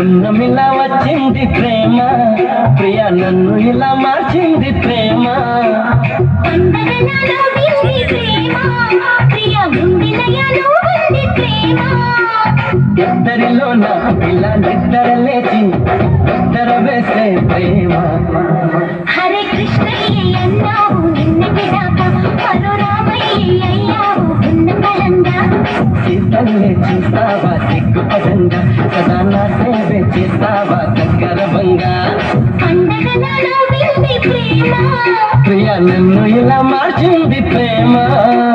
పున్నమిలా వచ్చింది ప్రేమ ప్రియ నన్ను ఇలా మార్చింది ప్రేమ పండగలలో వింది ప్రేమ ప్రియ గుండెలయలో ఉంది ప్రేమ ఇద్దరిలోన ఇలా నిద్ర లేచి నిద్ర వేసే ప్రేమ హరే కృష్ణయ్య అన్నావు నిన్న విడాక మరో రామయ్య అయ్యావు ఉన్న బలంగా సీతల్లే చూస్తావా సిగ్గుపడంగా సదా నా సేవే చేస్తావా దగ్గరవంగా పండగలలో వింది ప్రేమ ప్రియ నన్ను ఇలా మార్చింది ప్రేమ